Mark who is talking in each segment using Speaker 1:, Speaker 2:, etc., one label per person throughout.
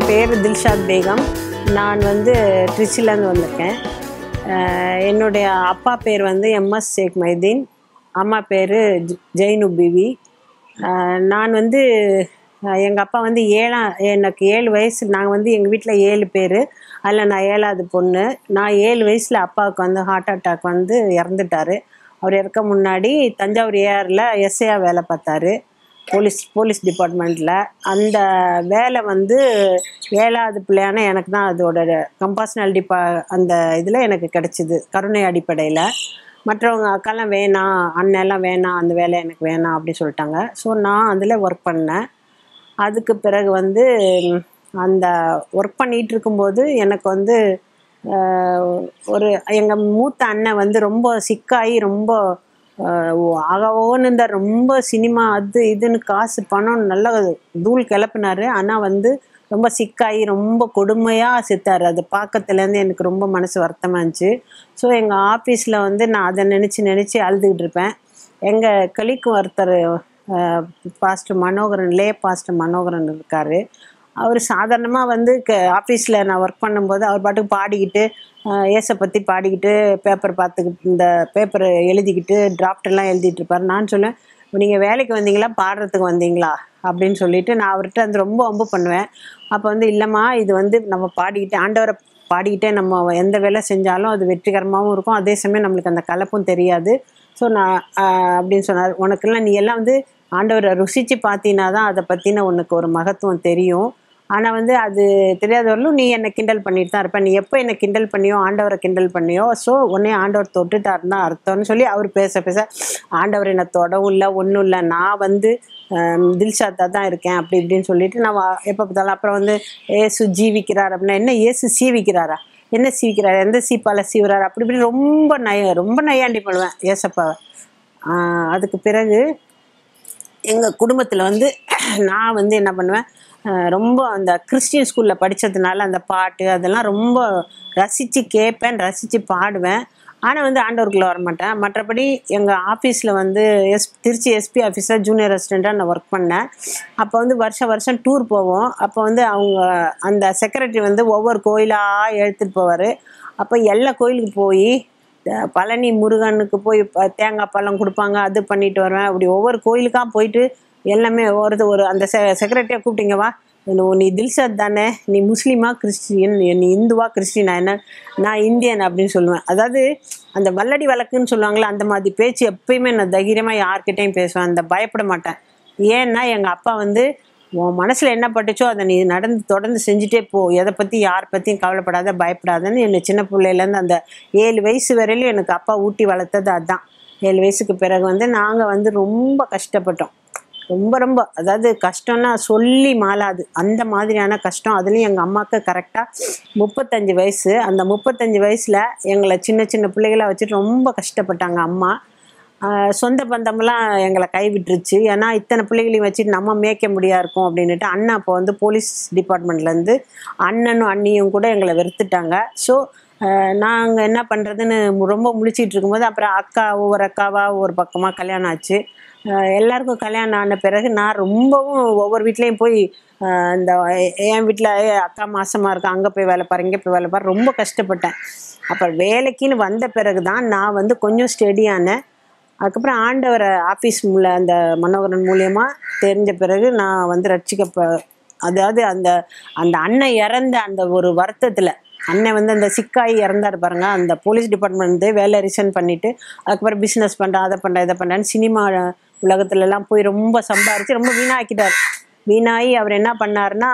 Speaker 1: பேர் தில்ஷாத் பேகம் நான் வந்து திருச்சியிலேருந்து வந்திருக்கேன் அஹ் என்னுடைய அப்பா பேர் வந்து எம்எஸ் ஷேக் மைதீன் அம்மா பேர் ஜெயினு பிவி அஹ் நான் வந்து எங்கள் அப்பா வந்து ஏழாம் எனக்கு ஏழு வயசு நாங்கள் வந்து எங்கள் வீட்டில் ஏழு பேர் அதில் நான் ஏழாவது பொண்ணு நான் ஏழு வயசில் அப்பாவுக்கு வந்து ஹார்ட் அட்டாக் வந்து இறந்துட்டார் அவர் இறக்க முன்னாடி தஞ்சாவூர் ஏஆரில் எஸ்ஐயா வேலை பார்த்தாரு போலீஸ் போலீஸ் டிபார்ட்மெண்ட்டில் அந்த வேலை வந்து ஏழாவது பிள்ளையான எனக்கு தான் அதோட கம்பாஷனல் டிபா அந்த இதில் எனக்கு கிடச்சிது கருணை அடிப்படையில் மற்றவங்க அக்காலாம் வேணாம் அண்ணெல்லாம் வேணாம் அந்த வேலை எனக்கு வேணாம் அப்படி சொல்லிட்டாங்க ஸோ நான் அதில் ஒர்க் பண்ணேன் அதுக்கு பிறகு வந்து ம், அந்த ஒர்க் பண்ணிகிட்டு இருக்கும்போது எனக்கு வந்து ஆஹ், ஒரு எங்கள் மூத்த அண்ணன் வந்து ரொம்ப சிக்காகி ரொம்ப ஆகவோன்னு இந்த ரொம்ப சினிமா அது இதுன்னு காசு பணம் நல்லா தூள் கிளப்புனாரு ஆனால் வந்து ரொம்ப சிக்காகி ரொம்ப கொடுமையாக செத்தார் அது பார்க்கறதுலேருந்து எனக்கு ரொம்ப மனசு வருத்தமாக இருந்துச்சு ஸோ எங்கள் ஆஃபீஸில் வந்து நான் அதை நினச்சி நினச்சி அழுதுகிட்டு இருப்பேன் எங்கள் கலிக்கு ஒருத்தர் பாஸ்டர் மனோகரன் லே பாஸ்டர் மனோகரன் இருக்கார் அவர் சாதாரணமாக வந்து க ஆஃபீஸில் நான் ஒர்க் பண்ணும்போது அவர் பாட்டுக்கு பாடிக்கிட்டு ஏசை பற்றி பாடிக்கிட்டு பேப்பர் பார்த்துக்கிட்டு இந்த பேப்பர் எழுதிக்கிட்டு draft எல்லாம் எழுதிட்டு இருப்பார் நான் சொல்லுவேன் நீங்கள் வேலைக்கு வந்தீங்களா பாடுறதுக்கு வந்தீங்களா அப்படின்னு சொல்லிட்டு நான் அவர்கிட்ட வந்து ரொம்ப வம்பு பண்ணுவேன் அப்போ வந்து இல்லைம்மா இது வந்து நம்ம பாடிக்கிட்டு ஆண்டவரை பாடிக்கிட்டே நம்ம எந்த வேலை செஞ்சாலும் அது வெற்றிகரமாகவும் இருக்கும் அதே சமயம் நம்மளுக்கு அந்த கலப்பும் தெரியாது ஸோ நான் ஆஹ், அப்படின்னு சொன்னார் உனக்கெல்லாம் நீ எல்லாம் வந்து ஆண்டவரை ருசித்து பார்த்தீங்கன்னா தான் அதை பற்றின உனக்கு ஒரு மகத்துவம் தெரியும் ஆனால் வந்து அது தெரியாதவர்களும் நீ என்னை கிண்டல் பண்ணிட்டு தான் இருப்ப நீ எப்போ என்னை கிண்டல் பண்ணியோ ஆண்டவரை கிண்டல் பண்ணியோ ஸோ உடனே ஆண்டவர் தொட்டுட்டாருன்னு தான் அர்த்தம்னு சொல்லி அவர் பேச பேச ஆண்டவர் என்னை தொடவும் இல்லை ஒன்றும் இல்லை நான் வந்து ஆம், தில்ஷாத்தா தான் இருக்கேன் அப்படி இப்படின்னு சொல்லிட்டு நான் வா- எப்போ பார்த்தாலும் அப்புறம் வந்து ஏசு ஜீவிக்கிறார் அப்படின்னா என்ன ஏசு சீவிக்கிறாரா என்ன சீவிக்கிறார் எந்த சீப்பால சீவுறாரு அப்படி இப்படி ரொம்ப நய ரொம்ப நையாண்டி பண்ணுவேன் ஏசப்பாவை ஆஹ் அதுக்கு பிறகு எங்கள் குடும்பத்தில் வந்து நான் வந்து என்ன பண்ணுவேன் அஹ் ரொம்ப அந்த கிறிஸ்டியன் ஸ்கூலில் படித்ததுனால அந்த பாட்டு அதெல்லாம் ரொம்ப ரசித்து கேட்பேன் ரசித்து பாடுவேன் ஆனால் வந்து ஆண்டவருக்குள்ளே வர மாட்டேன் மற்றபடி எங்கள் ஆஃபீஸில் வந்து எஸ் திருச்சி எஸ்பி ஆஃபீஸில் ஜூனியர் அசிஸ்டண்ட்டாக நான் ஒர்க் பண்ணேன் அப்போ வந்து வருஷம் வருஷம் டூர் போவோம் அப்போ வந்து அவங்க அந்த செக்ரட்டரி வந்து ஒவ்வொரு கோயிலாக எடுத்துகிட்டு போவார் அப்போ எல்லா கோயிலுக்கு போய் த- பழனி முருகனுக்கு போய் ப- தேங்காய் பழம் கொடுப்பாங்க அது பண்ணிட்டு வருவேன் அப்படி ஒவ்வொரு கோயிலுக்காக போயிட்டு எல்லாமே ஒரு ஒரு அந்த செ செக்ரட்டரியை கூப்பிட்டீங்க வா நீ- நீ தில்ஷாத் தானே நீ முஸ்லீமா கிறிஸ்டியன் நீ இந்துவா கிறிஸ்டினா என்ன நான் இந்தியன் அப்படின்னு சொல்லுவேன் அதாவது அந்த வல்லடி வழக்குன்னு சொல்லுவாங்களே அந்த மாதிரி பேச்சு எப்பயுமே நான் தைரியமாக யார்கிட்டையும் பேசுவேன் அந்த பயப்பட மாட்டேன் ஏன்னா எங்கள் அப்பா வந்து உன் மனசில் என்ன பட்டுச்சோ அதை நீ நடந்து தொடர்ந்து செஞ்சுட்டே போ எதை பற்றி யார் பற்றியும் கவலைப்படாத பயப்படாதன்னு என்னை சின்ன பிள்ளையிலேருந்து அந்த ஏழு வயசு வரையிலும் எனக்கு அப்பா ஊட்டி வளர்த்தது அதுதான் ஏழு வயசுக்கு பிறகு வந்து நாங்கள் வந்து ரொம்ப கஷ்டப்பட்டோம் ரொம்ப ரொம்ப அதாவது கஷ்டம்னா சொல்லி மாளாது அந்த மாதிரியான கஷ்டம் அதுலேயும் எங்கள் அம்மாவுக்கு கரெக்டாக முப்பத்தஞ்சு வயசு அந்த முப்பத்தஞ்சு வயசில் எங்களை சின்ன சின்ன பிள்ளைகளை வச்சுட்டு ரொம்ப கஷ்டப்பட்டாங்க அம்மா ஆஹ் சொந்த பந்தமெல்லாம் எங்களை கைவிட்டுருச்சு ஏன்னா இத்தனை பிள்ளைகளையும் வச்சுட்டு நம்ம மேய்க்க முடியா இருக்கும் அப்படின்னுட்டு அண்ணா அப்போ வந்து போலீஸ் டிபார்ட்மெண்ட்லேருந்து அண்ணனும் அண்ணியும் கூட எங்களை வெறுத்துட்டாங்க ஸோ நாங்கள் என்ன பண்ணுறதுன்னு ரொம்ப முழிச்சிட்டு இருக்கும்போது அப்புறம் அக்கா ஒவ்வொரு அக்காவா ஒவ்வொரு பக்கமாக கல்யாணம் ஆச்சு ஆஹ் எல்லாருக்கும் கல்யாணம் ஆன பிறகு நான் ரொம்பவும் ஒவ்வொரு வீட்லேயும் போய் ஆஹ் இந்த என் வீட்டில் அக்கா மாசமாக இருக்கா அங்கே போய் வேலை பாரு இங்கே போய் வேலை பாரு ரொம்ப கஷ்டப்பட்டேன் அப்புறம் வேலைக்குன்னு வந்த பிறகு தான் நான் வந்து கொஞ்சம் ஸ்டெடியானேன் அதுக்கப்புறம் ஆண்டவரை ஆஃபீஸ் மூல அந்த மனோகரன் மூலியமா தெரிஞ்ச பிறகு நான் வந்து ரட்சிக்கப்ப அதாவது அந்த அந்த அண்ணன் இறந்த அந்த ஒரு வருத்தத்தில் அண்ணன் வந்து அந்த சிக்காயி இறந்தாரு பாருங்க அந்த போலீஸ் டிபார்ட்மெண்ட் வேலை ரிசைன் பண்ணிட்டு அதுக்கப்புறம் பிஸ்னஸ் பண்ணுறேன் அதை பண்ணுறேன் இதை பண்ணுறேன்னு சினிமா உலகத்துல எல்லாம் போய் ரொம்ப சம்பாரிச்சு ரொம்ப வீணாக்கிட்டார் வீணாகி அவர் என்ன பண்ணாருன்னா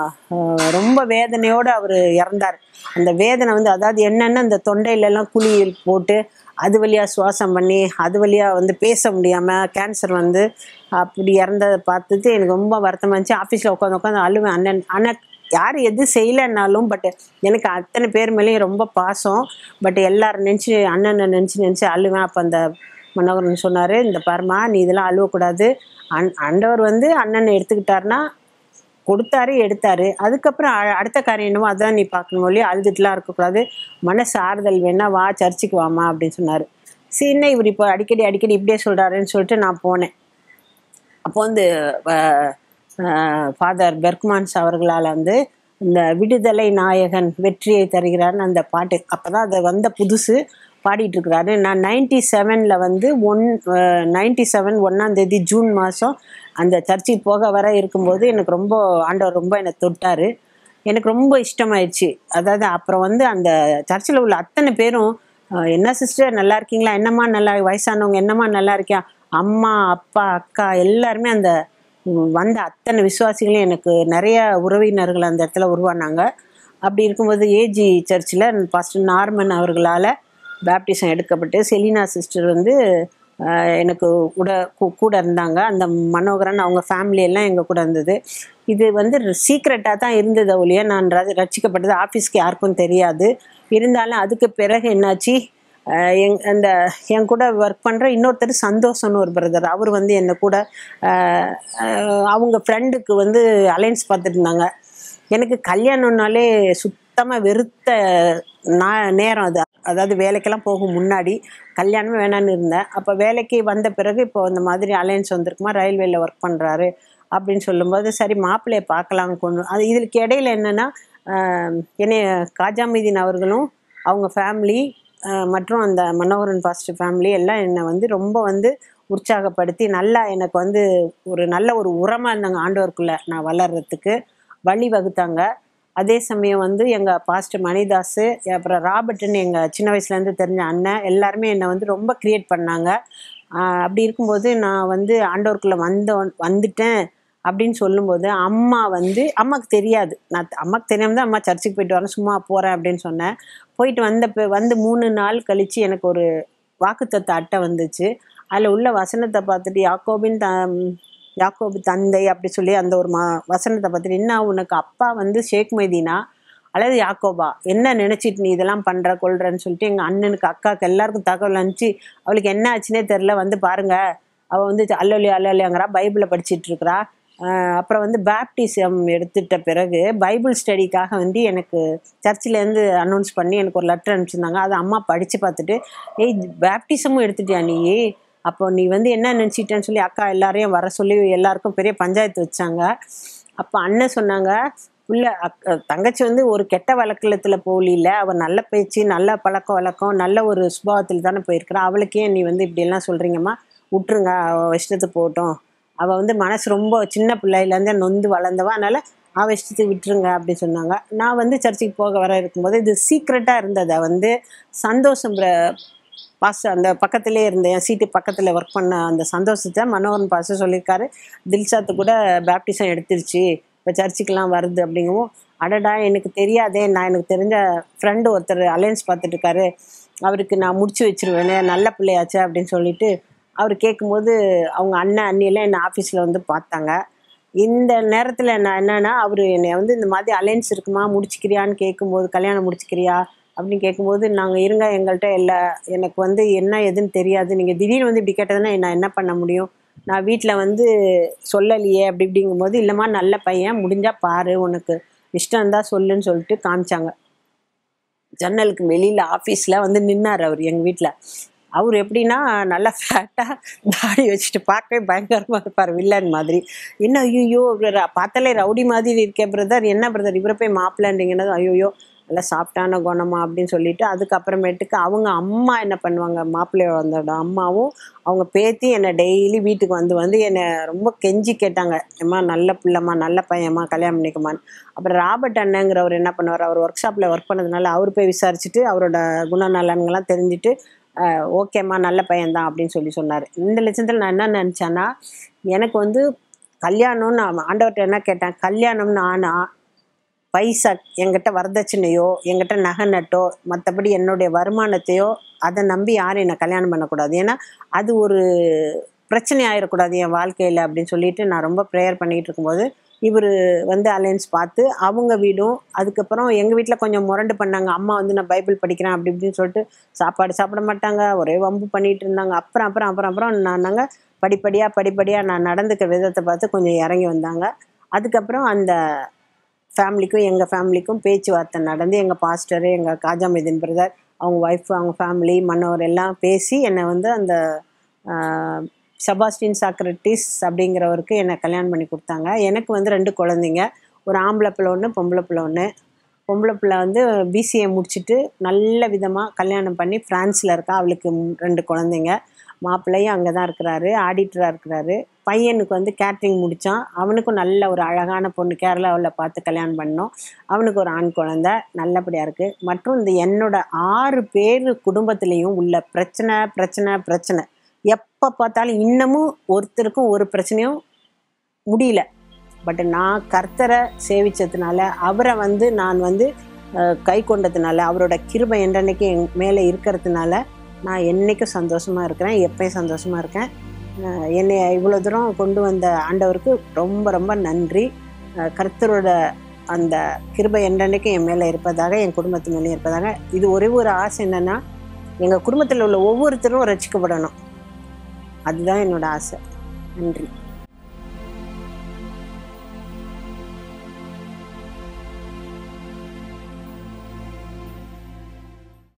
Speaker 1: ஆஹ், ரொம்ப வேதனையோடு அவர் இறந்தார் அந்த வேதனை வந்து அதாவது என்னென்ன இந்த தொண்டையில எல்லாம் குழி போட்டு அது வழியாக சுவாசம் பண்ணி அது வழியாக வந்து பேச முடியாமல் கேன்சர் வந்து அப்படி இறந்ததை பார்த்துட்டு எனக்கு ரொம்ப வருத்தமாக இருந்துச்சு ஆஃபீஸில் உட்காந்து உட்காந்து அழுவேன் அண்ணன் ஆனால் யார் எது செய்யலைன்னாலும் பட் எனக்கு அத்தனை பேர் மேலேயும் ரொம்ப பாசம் பட் எல்லாரும் நினச்சி அண்ணனை நினச்சி நினச்சி அழுவேன் அப்போ அந்த மனோகரன் சொன்னார் இந்த பாருமா நீ இதெல்லாம் அழுவக்கூடாது அன் ஆண்டவர் வந்து அண்ணனை எடுத்துக்கிட்டாருன்னா கொடுத்தாரு எடுத்தாரு அதுக்கப்புறம் அ- அடுத்த காரியம் என்னவோ அதான் நீ பார்க்கணும் ஒழிய அழுதுட்டுலாம் இருக்கக்கூடாது மனசு ஆறுதல் வேணா வா சர்ச்சுக்கு வாமா அப்படின்னு சொன்னார் சரி என்ன இவர் இப்போ அடிக்கடி அடிக்கடி இப்படியே சொல்கிறாருன்னு சொல்லிட்டு நான் போனேன் அப்போ வந்து ஃபாதர் பெர்க்மான்ஸ் அவர்களால் வந்து இந்த விடுதலை நாயகன் வெற்றியை தருகிறார்னு அந்த பாட்டு அப்போ தான் அது வந்த புதுசு பாடிட்டு இருக்கிறாரு நான் நைன்டி செவனில் வந்து ஒன் நைன்டி செவன் ஒன்றாந்தேதி ஜூன் மாதம் அந்த சர்ச்சுக்கு போக வர இருக்கும்போது எனக்கு ரொம்ப ஆண்டவர் ரொம்ப என்னை தொட்டார் எனக்கு ரொம்ப இஷ்டமாயிடுச்சு அதாவது அப்புறம் வந்து அந்த சர்ச்சில் உள்ள அத்தனை பேரும் அஹ், என்ன சிஸ்டர் நல்லா இருக்கீங்களா என்னம்மா நல்லா வயசானவங்க என்னம்மா நல்லா இருக்கியா அம்மா அப்பா அக்கா எல்லாருமே அந்த உம், வந்த அத்தனை விசுவாசிகளும் எனக்கு நிறைய உறவினர்கள் அந்த இடத்துல உருவானாங்க அப்படி இருக்கும்போது ஏஜி சர்ச்சில் பாஸ்டர் நார்மன் அவர்களால் பேப்டிசம் எடுக்கப்பட்டு செலினா சிஸ்டர் வந்து ஆஹ், எனக்கு கூட கூ- கூட இருந்தாங்க அந்த மனோகரன் அவங்க ஃபேமிலி எல்லாம் எங்கள் கூட இருந்தது இது வந்து சீக்ரெட்டாக தான் இருந்தது ஒழிய நான் ர- ரட்சிக்கப்பட்டது ஆஃபீஸ்க்கு யாருக்கும் தெரியாது இருந்தாலும் அதுக்கு பிறகு என்னாச்சு ஆஹ் எங் அந்த என் கூட ஒர்க் பண்ணுற இன்னொருத்தர் சந்தோஷம்னு ஒரு பிரதர் அவர் வந்து என்னை கூட ஆஹ் ஆஹ் அவங்க ஃப்ரெண்டுக்கு வந்து அலைன்ஸ் பார்த்துட்டு இருந்தாங்க எனக்கு கல்யாணம்னாலே சுத்தமாக வெறுத்த நான் நேரம் அது அதாவது வேலைக்கெல்லாம் போகும் முன்னாடி கல்யாணமே வேணான்னு இருந்தேன் அப்போ வேலைக்கு வந்த பிறகு இப்போ இந்த மாதிரி அலையன்ஸ் வந்திருக்குமா ரயில்வேல ஒர்க் பண்ணுறாரு அப்படின்னு சொல்லும்போது சரி மாப்பிள்ளையை பார்க்கலாம் கொண்டு அது இதுக்கு இடையில என்னென்னா என்னை காஜாமீதீன் அவர்களும் அவங்க ஃபேமிலி மற்றும் அந்த மனோகரன் பாஸ்டர் ஃபேமிலி எல்லாம் என்னை வந்து ரொம்ப வந்து உற்சாகப்படுத்தி நல்லா எனக்கு வந்து ஒரு நல்ல ஒரு உரமாக இருந்தாங்க ஆண்டவருக்குள்ளே நான் வளர்கிறதுக்கு வழி வகுத்தாங்க அதே சமயம் வந்து எங்கள் பாஸ்டர் மணிதாஸ் அப்புறம் ராபர்ட்னு எங்கள் சின்ன வயசுலேருந்து தெரிஞ்ச அண்ணன் எல்லாருமே என்னை வந்து ரொம்ப க்ரியேட் பண்ணாங்க ஆஹ் அப்படி இருக்கும்போது நான் வந்து ஆண்டவருக்குள்ளே வந்த வந்துட்டேன் அப்படின்னு சொல்லும்போது அம்மா வந்து அம்மாவுக்கு தெரியாது நான் அம்மாவுக்கு தெரியாம தான் அம்மா சர்ச்சுக்கு போயிட்டு வரேன் சும்மா போகிறேன் அப்படின்னு சொன்னேன் போயிட்டு வந்த பி- வந்து மூணு நாள் கழித்து எனக்கு ஒரு வாக்குத்தத்த அட்டை வந்துச்சு அதில் உள்ள வசனத்தை பார்த்துட்டு யாக்கோபின் த யாக்கோபு தந்தை அப்படி சொல்லி அந்த ஒரு மா வசனத்தை பார்த்துட்டு என்ன உனக்கு அப்பா வந்து ஷேக் மைதீனா அல்லது யாக்கோபா என்ன நினச்சிட்டு நீ இதெல்லாம் பண்ணுற கொள்றன்னு சொல்லிட்டு எங்கள் அண்ணனுக்கு அக்காவுக்கு எல்லாருக்கும் தகவல் அனுப்பிச்சு அவளுக்கு என்ன ஆச்சுன்னே தெரில வந்து பாருங்க அவள் வந்து அல்லலி அல்லலியாங்கிறா பைபிளை படிச்சிட்டு இருக்கிறா ஆஹ் அப்புறம் வந்து பேப்டிசம் எடுத்துட்ட பிறகு பைபிள் ஸ்டடிக்காக வந்து எனக்கு சர்ச்சிலேருந்து அனௌன்ஸ் பண்ணி எனக்கு ஒரு லெட்டர் அனுப்பிச்சிருந்தாங்க அதை அம்மா படித்து பார்த்துட்டு ஏய் பேப்டிசமும் எடுத்துட்டியா நீ அப்போ நீ வந்து என்ன நினச்சிட்டேன்னு சொல்லி அக்கா எல்லாரையும் வர சொல்லி எல்லாருக்கும் பெரிய பஞ்சாயத்து வச்சாங்க அப்போ அண்ணன் சொன்னாங்க உள்ள அக் தங்கச்சி வந்து ஒரு கெட்ட வழக்கத்தில் போகல அவள் நல்ல பேச்சு நல்ல பழக்க வழக்கம் நல்ல ஒரு சுபாவத்தில் தானே போயிருக்கிறா அவளுக்கே நீ வந்து இப்படியெல்லாம் சொல்கிறீங்கம்மா விட்டுருங்க அவள் இஷ்டத்துக்கு போகட்டும் அவள் வந்து மனசு ரொம்ப சின்ன பிள்ளையிலேருந்தே நொந்து வளர்ந்தவா அதனால் அவள் இஷ்டத்துக்கு விட்டுருங்க அப்படின்னு சொன்னாங்க நான் வந்து சர்ச்சுக்கு போக வர இருக்கும்போது இது சீக்ரெட்டாக இருந்ததை வந்து சந்தோஷம் பிர- பாஸ் அந்த பக்கத்திலே இருந்த என் சீட்டு பக்கத்தில் ஒர்க் பண்ண அந்த சந்தோஷத்தை மனோகரன் பாஸ் சொல்லியிருக்காரு தில்ஷாத்து கூட பேப்டிசம் எடுத்துருச்சு இப்போ சர்ச்சுக்கெல்லாம் வருது அப்படிங்கவும் அடடா எனக்கு தெரியாதே நான் எனக்கு தெரிஞ்ச ஃப்ரெண்டு ஒருத்தர் அலையன்ஸ் பார்த்துட்டு இருக்காரு அவருக்கு நான் முடிச்சு வச்சிருவேனே நல்ல பிள்ளையாச்சே அப்படின்னு சொல்லிட்டு அவர் கேட்கும்போது அவங்க அண்ணன் அண்ணியெல்லாம் என்னை ஆஃபீஸில் வந்து பார்த்தாங்க இந்த நேரத்தில் நான் என்னன்னா அவர் என்னை வந்து இந்த மாதிரி அலையன்ஸ் இருக்குமா முடிச்சுக்கிறியான்னு கேட்கும்போது கல்யாணம் முடிச்சுக்கிறியா அப்படின்னு கேட்கும்போது நாங்கள் இருங்க எங்கள்கிட்ட எல்லா எனக்கு வந்து என்ன எதுன்னு தெரியாது நீங்கள் திடீர்னு வந்து இப்படி கேட்டதுன்னா நான் என்ன பண்ண முடியும் நான் வீட்டில் வந்து சொல்லலையே அப்படி இப்படிங்கும்போது இல்லைம்மா நல்ல பையன் முடிஞ்சா பாரு உனக்கு இஷ்டம் இருந்தால் சொல்லுன்னு சொல்லிட்டு காமிச்சாங்க ஜன்னலுக்கு வெளியில் ஆஃபீஸில் வந்து நின்னார் அவர் எங்கள் வீட்டில் அவர் எப்படின்னா நல்லா ஃபேட்டாக தாடி வச்சுட்டு பார்க்கவே பயங்கரமாக இருப்பார் வில்லன் மாதிரி என்ன ஐயோ பார்த்தாலே ரவுடி மாதிரி இருக்கே பிரதர் என்ன பிரதர் இவரை போய் மாப்பிள்ளைன்றீங்கன்னது ஐயோ நல்லா சாஃப்டான குணமா அப்படின்னு சொல்லிட்டு அதுக்கப்புறமேட்டுக்கு அவங்க அம்மா என்ன பண்ணுவாங்க மாப்பிள்ளையோட வந்தோட அம்மாவும் அவங்க பேத்தி என்னை டெய்லி வீட்டுக்கு வந்து வந்து என்னை ரொம்ப கெஞ்சி கேட்டாங்க ஏம்மா நல்ல பிள்ளைம்மா நல்ல பையன்மா கல்யாணம் பண்ணிக்கமான்னு அப்புறம் ராபர்ட் அண்ணங்கிறவர் என்ன பண்ணுவார் அவர் ஒர்க் ஷாப்பில் ஒர்க் பண்ணதுனால அவர் போய் விசாரிச்சுட்டு அவரோட குணநலன்கள்லாம் தெரிஞ்சுட்டு அஹ், ஓகேம்மா நல்ல பையன்தான் அப்படின்னு சொல்லி சொன்னார் இந்த லட்சத்தில் நான் என்ன நினச்சேன்னா எனக்கு வந்து கல்யாணம்னு நான் ஆண்டவர்கிட்ட என்ன கேட்டேன் கல்யாணம்னு ஆனா பைசா என்கிட்ட வரதட்சணையோ என்கிட்ட நகை நட்டோ மற்றபடி என்னுடைய வருமானத்தையோ அதை நம்பி யாரும் என்னை கல்யாணம் பண்ணக்கூடாது ஏன்னா அது ஒரு பிரச்சனை ஆயிடக்கூடாது என் வாழ்க்கையில் அப்படின்னு சொல்லிட்டு நான் ரொம்ப ப்ரேயர் பண்ணிகிட்டு இருக்கும்போது இவர் வந்து அலையன்ஸ் பார்த்து அவங்க வீடும் அதுக்கப்புறம் எங்கள் வீட்டில் கொஞ்சம் முரண்டு பண்ணாங்க அம்மா வந்து நான் பைபிள் படிக்கிறேன் அப்படி இப்படின்னு சொல்லிட்டு சாப்பாடு சாப்பிட மாட்டாங்க ஒரே வம்பு பண்ணிட்டு இருந்தாங்க அப்புறம் அப்புறம் அப்புறம் அப்புறம் நான் நாங்கள் படிப்படியாக படிப்படியாக நான் நடந்துக்க விதத்தை பார்த்து கொஞ்சம் இறங்கி வந்தாங்க அதுக்கப்புறம் அந்த ஃபேமிலிக்கும் எங்கள் ஃபேமிலிக்கும் பேச்சுவார்த்தை நடந்து எங்கள் பாஸ்டரு எங்கள் காஜா மெதின் பிரதர் அவங்க ஒய்ஃப் அவங்க ஃபேமிலி மன்னவர் எல்லாம் பேசி என்னை வந்து அந்த ஆஹ், செபாஸ்டின் சாக்ரட்டிஸ் அப்படிங்கிறவருக்கு என்னை கல்யாணம் பண்ணி கொடுத்தாங்க எனக்கு வந்து ரெண்டு குழந்தைங்க ஒரு ஆம்பளை பிள்ளை ஒன்று பொம்பளை பிள்ளை ஒன்று பொம்பளை பிள்ளை வந்து பிசிஏ முடிச்சுட்டு நல்ல விதமாக கல்யாணம் பண்ணி ஃப்ரான்ஸில் இருக்கா அவளுக்கு ம்- ரெண்டு குழந்தைங்க மாப்பிள்ளையும் அங்கே தான் இருக்கிறாரு ஆடிட்டராக இருக்கிறாரு பையனுக்கு வந்து கேட்ரிங் முடித்தான் அவனுக்கும் நல்ல ஒரு அழகான பொண்ணு கேரளாவில் பார்த்து கல்யாணம் பண்ணோம் அவனுக்கு ஒரு ஆண் குழந்தை நல்லபடியாக இருக்குது மற்றும் இந்த என்னோட ஆறு பேர் குடும்பத்துலேயும் உள்ள பிரச்சனை பிரச்சனை பிரச்சனை எப்போ பார்த்தாலும் இன்னமும் ஒருத்தருக்கும் ஒரு பிரச்சனையும் முடியல பட் நான் கர்த்தரை சேவிச்சதுனால அவரை வந்து நான் வந்து அஹ், கை கொண்டதுனால அவரோட கிருபை என்றன்னைக்கு என் மேலே இருக்கிறதுனால நான் என்னைக்கும் சந்தோஷமாக இருக்கிறேன் எப்பயும் சந்தோஷமாக இருக்கேன் அஹ், என்னை இவ்வளோ தூரம் கொண்டு வந்த ஆண்டவருக்கு ரொம்ப ரொம்ப நன்றி அஹ், கர்த்தரோட அந்த கிருபை என்றன்னைக்கும் என் மேலே இருப்பதாக என் குடும்பத்து மேலே இருப்பதாக இது ஒரே ஒரு ஆசை என்னென்னா எங்கள் குடும்பத்தில் உள்ள ஒவ்வொருத்தரும் ரசிக்கப்படணும் அதுதான் என்னோட ஆசை நன்றி